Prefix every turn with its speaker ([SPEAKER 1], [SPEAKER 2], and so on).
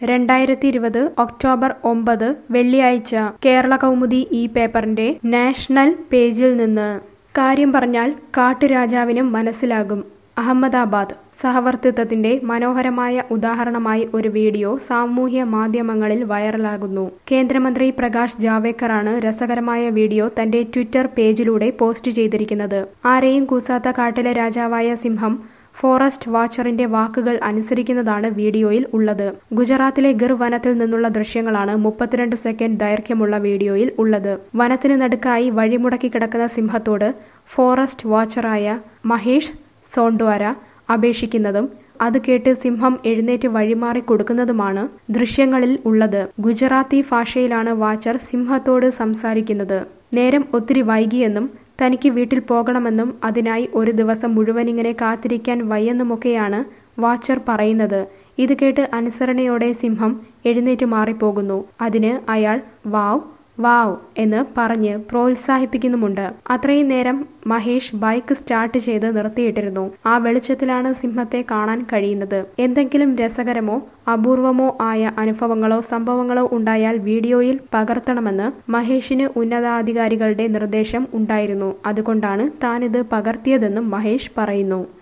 [SPEAKER 1] രണ്ടായിരത്തി ഇരുപത് ഒക്ടോബർ ഒമ്പത് വെള്ളിയാഴ്ച കേരള കൗമുദി ഈ പേപ്പറിന്റെ നാഷണൽ പേജിൽ നിന്ന് കാര്യം പറഞ്ഞാൽ കാട്ടുരാജാവിനും മനസ്സിലാകും അഹമ്മദാബാദ് സഹവർത്തിത്വത്തിന്റെ മനോഹരമായ ഉദാഹരണമായി ഒരു വീഡിയോ സാമൂഹ്യ മാധ്യമങ്ങളിൽ വൈറലാകുന്നു കേന്ദ്രമന്ത്രി പ്രകാശ് ജാവേക്കറാണ് രസകരമായ വീഡിയോ തന്റെ ട്വിറ്റർ പേജിലൂടെ പോസ്റ്റ് ചെയ്തിരിക്കുന്നത് ആരെയും കൂസാത്ത കാട്ടിലെ രാജാവായ സിംഹം ഫോറസ്റ്റ് വാച്ചറിന്റെ വാക്കുകൾ അനുസരിക്കുന്നതാണ് വീഡിയോയിൽ ഉള്ളത് ഗുജറാത്തിലെ ഗിർ വനത്തിൽ നിന്നുള്ള ദൃശ്യങ്ങളാണ് മുപ്പത്തിരണ്ട് സെക്കൻഡ് ദൈർഘ്യമുള്ള വീഡിയോയിൽ ഉള്ളത് വനത്തിന് നടുക്കായി വഴിമുടക്കി കിടക്കുന്ന സിംഹത്തോട് ഫോറസ്റ്റ് വാച്ചറായ മഹേഷ് സോണ്ട്വാര അപേക്ഷിക്കുന്നതും അത് കേട്ട് സിംഹം എഴുന്നേറ്റ് വഴിമാറി കൊടുക്കുന്നതുമാണ് ദൃശ്യങ്ങളിൽ ഉള്ളത് ഗുജറാത്തി ഭാഷയിലാണ് വാച്ചർ സിംഹത്തോട് സംസാരിക്കുന്നത് നേരം ഒത്തിരി വൈകിയെന്നും തനിക്ക് വീട്ടിൽ പോകണമെന്നും അതിനായി ഒരു ദിവസം മുഴുവനിങ്ങനെ കാത്തിരിക്കാൻ വയ്യെന്നുമൊക്കെയാണ് വാച്ചർ പറയുന്നത് ഇത് കേട്ട് അനുസരണയോടെ സിംഹം എഴുന്നേറ്റ് മാറിപ്പോകുന്നു അതിന് അയാൾ വാവ് വാവ് എന്ന് പറഞ്ഞ് പ്രോത്സാഹിപ്പിക്കുന്നുമുണ്ട് അത്രയും നേരം മഹേഷ് ബൈക്ക് സ്റ്റാർട്ട് ചെയ്ത് നിർത്തിയിട്ടിരുന്നു ആ വെളിച്ചത്തിലാണ് സിംഹത്തെ കാണാൻ കഴിയുന്നത് എന്തെങ്കിലും രസകരമോ അപൂർവമോ ആയ അനുഭവങ്ങളോ സംഭവങ്ങളോ ഉണ്ടായാൽ വീഡിയോയിൽ പകർത്തണമെന്ന് മഹേഷിന് ഉന്നതാധികാരികളുടെ നിർദ്ദേശം ഉണ്ടായിരുന്നു അതുകൊണ്ടാണ് താനിത് പകർത്തിയതെന്നും മഹേഷ് പറയുന്നു